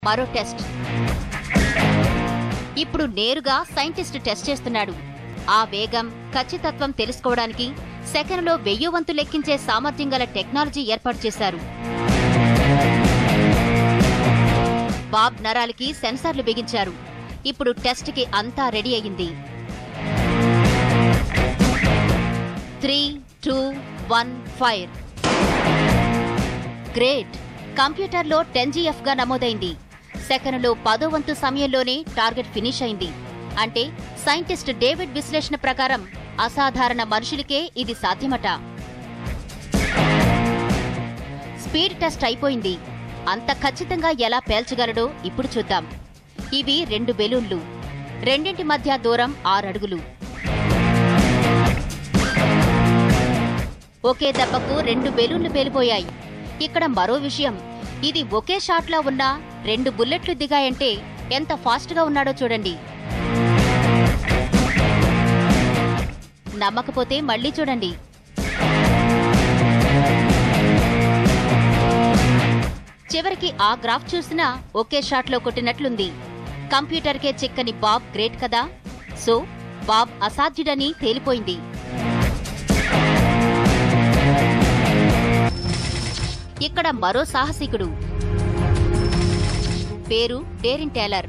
మరో టెస్ట్ ఇప్పుడు నేరుగా సైంటిస్ట్ టెస్ట్ చేస్తున్నాడు ఆ వేగం ఖచ్చితత్వం తెలుసుకోవడానికి సెకనులో వెయ్యి వంతు లెక్కించే సామర్థ్యం గల టెక్నాలజీ ఏర్పాటు చేశారు బాబ్ నరాలకి సెన్సార్లు బిగించారు ఇప్పుడు టెస్ట్కి అంతా రెడీ అయ్యింది three two one fire great కంప్యూటర్లో టెన్ గా నమోదైంది సెకనులో పదో వంతు సమయంలోనే టార్గెట్ ఫినిష్ అయింది అంటే సైంటిస్ట్ డేవిడ్ విశ్లేషణ ప్రకారం అసాధారణ మనుషులకే ఇది సాధ్యమట స్పీడ్ టెస్ట్ అయిపోయింది అంత ఖచ్చితంగా ఎలా పేల్చగలడో ఇప్పుడు చూద్దాం ఇవి రెండు బెలూన్లు రెండింటి మధ్య దూరం ఆరడుగులు ఒకే దెబ్బకు రెండు బెలూన్లు పేలిపోయాయి ఇక్కడ మరో విషయం ఇది ఒకే షాట్లా ఉన్న రెండు బుల్లెట్లు దిగాయంటే ఎంత ఫాస్ట్గా ఉన్నాడో చూడండి నమ్మకపోతే మళ్ళీ చూడండి చివరికి ఆ గ్రాఫ్ చూసినా ఒకే షాట్లో కొట్టినట్లుంది కంప్యూటర్కే చిక్కని బాబ్ గ్రేట్ కదా సో బాబ్ అసాధ్యుడని తేలిపోయింది ఇక్కడ మరో సాహసికుడు పేరు డేరిన్ టేలర్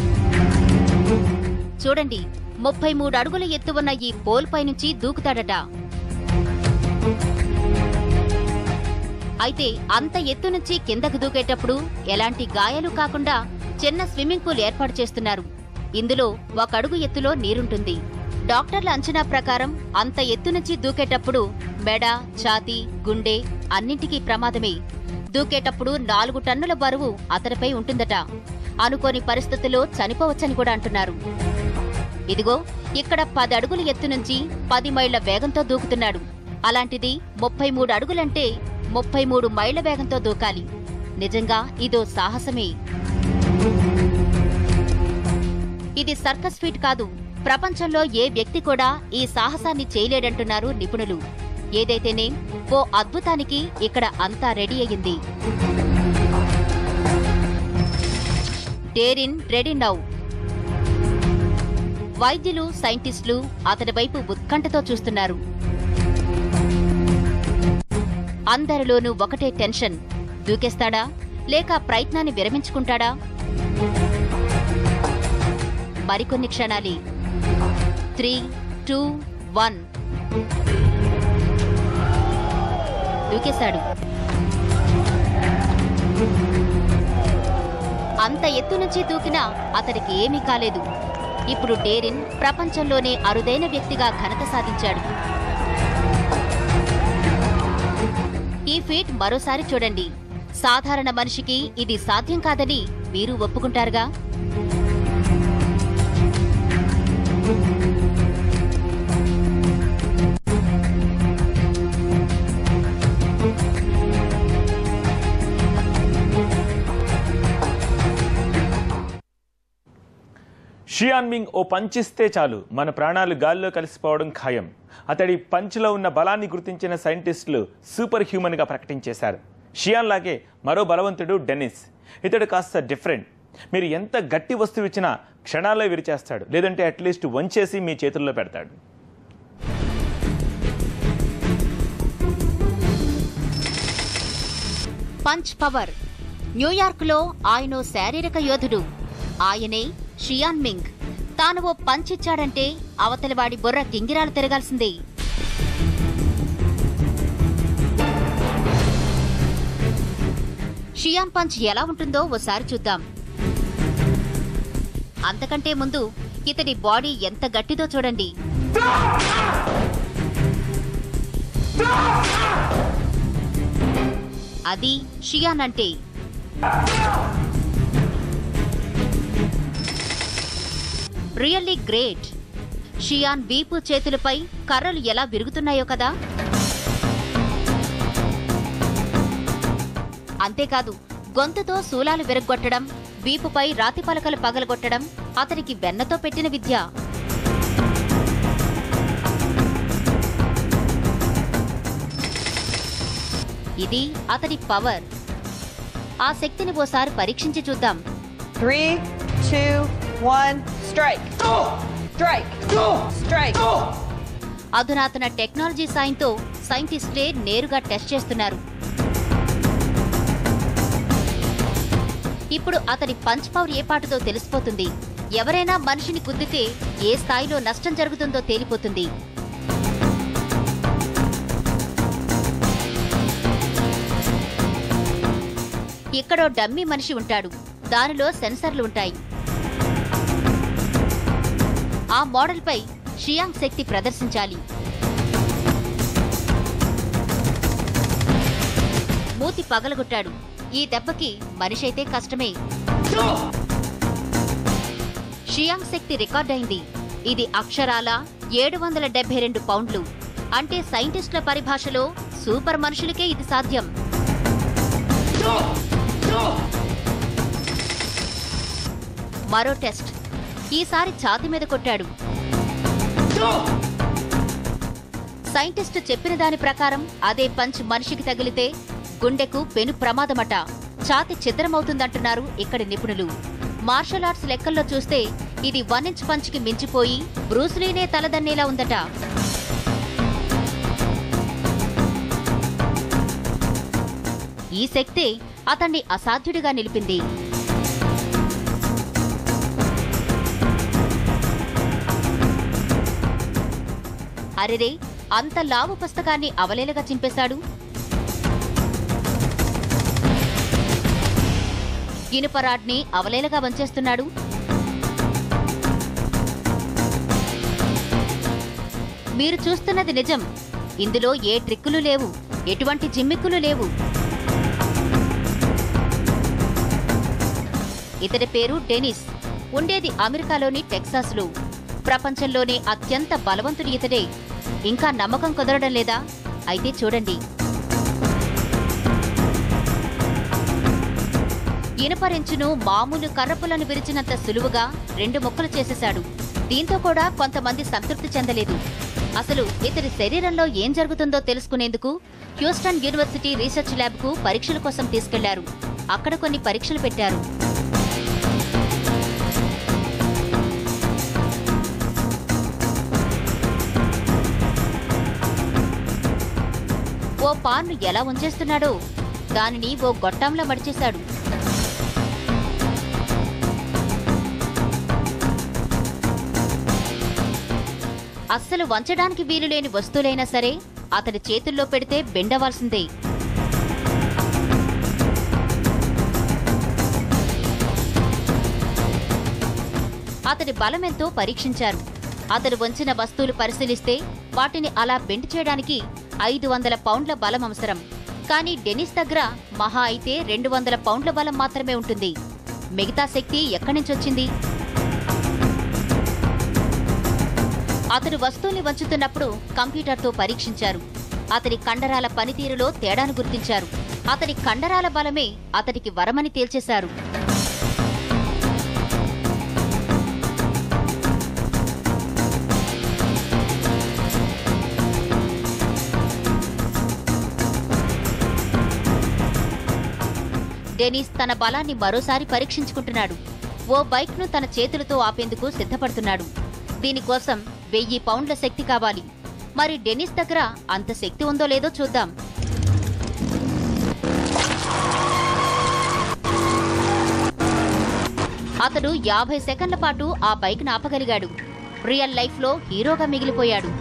చూడండి ముప్పై మూడు అడుగుల ఎత్తు ఉన్న ఈ పోల్ పైనుంచి దూకుతాడట అయితే అంత ఎత్తు నుంచి కిందకు దూకేటప్పుడు ఎలాంటి గాయాలు కాకుండా చిన్న స్విమ్మింగ్ పూల్ ఏర్పాటు చేస్తున్నారు ఇందులో ఒక అడుగు ఎత్తులో నీరుంటుంది డాక్టర్ల అంచనా ప్రకారం అంత ఎత్తు నుంచి దూకేటప్పుడు మెడ ఛాతీ గుండె అన్నింటికీ ప్రమాదమే దూకేటప్పుడు నాలుగు టన్నుల బరువు అతనిపై ఉంటుందట అనుకోని పరిస్థితుల్లో చనిపోవచ్చని కూడా అంటున్నారు ఇదిగో ఇక్కడ పది అడుగుల ఎత్తు నుంచి పది మైళ్ల వేగంతో దూకుతున్నాడు అలాంటిది ముప్పై మూడు అడుగులంటే ముప్పై మూడు మైళ్ల వేగంతో దూకాలి నిజంగా ఇదో సాహసమే ఇది సర్కస్ ఫీట్ కాదు ప్రపంచంలో ఏ వ్యక్తి కూడా ఈ సాహసాన్ని చేయలేడంటున్నారు నిపుణులు ఏదైతేనే ఓ అద్భుతానికి ఇక్కడ అంతా రెడీ అయ్యింది డేరిన్ రెడీ నౌ వైద్యులు సైంటిస్టులు అతడి వైపు ఉత్కంఠతో చూస్తున్నారు అందరిలోనూ ఒకటే టెన్షన్ దూకేస్తాడా లేక ప్రయత్నాన్ని విరమించుకుంటాడా మరికొన్ని క్షణాలి త్రీ టూ వన్ దూకేశాడు అంత ఎత్తు నుంచి దూకినా అతడికి ఏమీ కాలేదు ఇప్పుడు డేరిన్ ప్రపంచంలోనే అరుదైన వ్యక్తిగా ఘనత సాధించాడు ఈ ఫీట్ మరోసారి చూడండి సాధారణ మనిషికి ఇది సాధ్యం కాదని మీరు ఒప్పుకుంటారుగా షియాన్మింగ్ ఓ పంచిస్తే చాలు మన ప్రాణాలు గాల్లో కలిసిపోవడం ఖాయం అతడి పంచ్లో ఉన్న బలాన్ని గుర్తించిన సైంటిస్టులు సూపర్ హ్యూమన్గా ప్రకటించేశారు షియాన్ లాగే మరో బలవంతుడు డెన్నిస్ ఇతడు కాస్త డిఫరెంట్ మీరు ఎంత గట్టి వస్తువు ఇచ్చినా క్షణాల్లో విరిచేస్తాడు లేదంటే అట్లీస్ట్ వంచేసి మీ చేతుల్లో పెడతాడు పంచ్ పవర్ న్యూయార్క్లో ఆయన ఓ శారీరక యోధుడు ఆయనే షియాన్ మింగ్ తాను ఓ పంచ్ ఇచ్చాడంటే అవతలివాడి బుర్ర గింగిరాలు తిరగాల్సిందే షియాన్ పంచ్ ఎలా ఉంటుందో ఓసారి చూద్దాం అంతకంటే ముందు ఇతడి బాడీ ఎంత గట్టిదో చూడండి అది షియాన్ అంటే రియల్లీ గ్రేట్ షియాన్ వీపు చేతులపై కర్రలు ఎలా విరుగుతున్నాయో కదా అంతేకాదు గొంతుతో శూలాలు విరగ్గొట్టడం వీపుపై రాతి పలకలు పగలగొట్టడం అతనికి వెన్నతో పెట్టిన విద్య ఇది అతడి పవర్ ఆ శక్తిని ఓసారి పరీక్షించి చూద్దాం Three, two, one, strike. Strike. Strike. అధునాతన టెక్నాలజీ సాయంతో సైంటిస్టులే నేరుగా టెస్ట్ చేస్తున్నారు ఇప్పుడు అతని పంచ్ పవర్ ఏ పాటుతో తెలిసిపోతుంది ఎవరైనా మనిషిని గుద్దితే ఏ స్థాయిలో నష్టం జరుగుతుందో తేలిపోతుంది ఇక్కడో డమ్మీ మనిషి ఉంటాడు దానిలో సెన్సర్లు ఉంటాయి ఆ మోడల్పై షియాంగ్ శక్తి ప్రదర్శించాలి మూతి పగలగొట్టాడు ఈ దెబ్బకి మనిషైతే కష్టమే షియాంగ్ శక్తి రికార్డ్ అయింది ఇది అక్షరాల ఏడు వందల డెబ్బై రెండు పౌండ్లు అంటే సైంటిస్టుల పరిభాషలో సూపర్ మనుషులకే ఇది సాధ్యం మరో టెస్ట్ ఈసారి ఛాతి మీద కొట్టాడు సైంటిస్ట్ చెప్పిన దాని ప్రకారం అదే పంచ్ మనిషికి తగిలితే గుండెకు పెను ప్రమాదమట ఛాతి ఛిద్రమవుతుందంటున్నారు ఇక్కడి నిపుణులు మార్షల్ ఆర్ట్స్ లెక్కల్లో చూస్తే ఇది వన్ ఇంచ్ పంచ్కి మించిపోయి బ్రూస్లీనే తలదన్నేలా ఉందట ఈ శక్తే అతన్ని అసాధ్యుడిగా నిలిపింది అరెరే అంత లావు పుస్తకాన్ని అవలేలగా చింపేశాడు ఇనుపరాడ్ని అవలేలగా వంచేస్తున్నాడు మీరు చూస్తున్నది నిజం ఇందులో ఏ ట్రిక్కులు లేవు ఎటువంటి జిమ్మిక్కులు లేవు ఇతడి పేరు డెనిస్ ఉండేది అమెరికాలోని టెక్సాస్లో ప్రపంచంలోనే అత్యంత బలవంతుడు ఇతడే ఇంకా నమ్మకం కుదరడం లేదా అయితే చూడండి ఇనుపరెంచును మామూలు కర్రపులను విరిచినంత సులువుగా రెండు ముక్కలు చేసేశాడు దీంతో కూడా కొంతమంది సంతృప్తి చెందలేదు అసలు ఇతడి శరీరంలో ఏం జరుగుతుందో తెలుసుకునేందుకు హ్యూస్టన్ యూనివర్సిటీ రీసెర్చ్ ల్యాబ్కు పరీక్షల కోసం తీసుకెళ్లారు అక్కడ కొన్ని పరీక్షలు పెట్టారు ఓ పాన్ను ఎలా ఉంచేస్తున్నాడో దానిని ఓ గొట్టంలో మడిచేశాడు అస్సలు వంచడానికి వీలులేని వస్తువులైనా సరే అతడి చేతుల్లో పెడితే బెండవాల్సిందే అతడి బలమెంతో పరీక్షించారు అతడు వంచిన వస్తువులు పరిశీలిస్తే వాటిని అలా బెండ్ చేయడానికి ఐదు వందల పౌండ్ల బలం అవసరం కానీ డెనిస్ దగ్గర మహా అయితే రెండు వందల పౌండ్ల బలం మాత్రమే ఉంటుంది మిగతా శక్తి ఎక్కడి నుంచొచ్చింది అతడు వస్తువుని వంచుతున్నప్పుడు కంప్యూటర్తో పరీక్షించారు అతడి కండరాల పనితీరులో తేడాను గుర్తించారు అతడి కండరాల బలమే అతడికి వరమని తేల్చేశారు డెనిస్ తన బలాన్ని మరోసారి పరీక్షించుకుంటున్నాడు ఓ బైక్ను తన చేతులతో ఆపేందుకు సిద్ధపడుతున్నాడు దీనికోసం వెయ్యి పౌండ్ల శక్తి కావాలి మరి డెనిస్ దగ్గర అంత శక్తి ఉందో లేదో చూద్దాం అతడు యాభై సెకండ్ల పాటు ఆ బైక్ను ఆపగలిగాడు రియల్ లైఫ్లో హీరోగా మిగిలిపోయాడు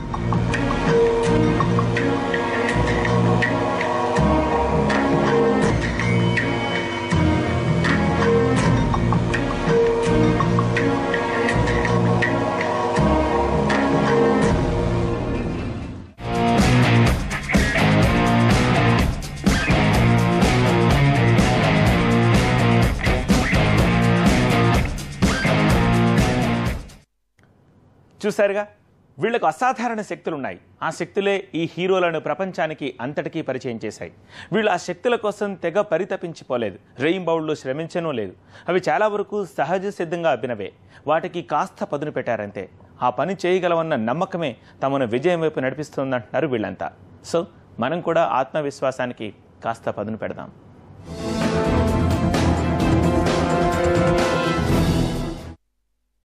చూశారుగా వీళ్లకు అసాధారణ శక్తులున్నాయి ఆ శక్తులే ఈ హీరోలను ప్రపంచానికి అంతటికీ పరిచయం చేశాయి వీళ్ళు ఆ శక్తుల కోసం తెగ పరితపించిపోలేదు రెయిన్బౌల్లో శ్రమించనూ లేదు అవి చాలా వరకు సహజ సిద్ధంగా అభినవే వాటికి కాస్త పదును పెట్టారంతే ఆ పని చేయగలవన్న నమ్మకమే తమను విజయం వైపు నడిపిస్తుందంటున్నారు వీళ్ళంతా సో మనం కూడా ఆత్మవిశ్వాసానికి కాస్త పదును పెడదాం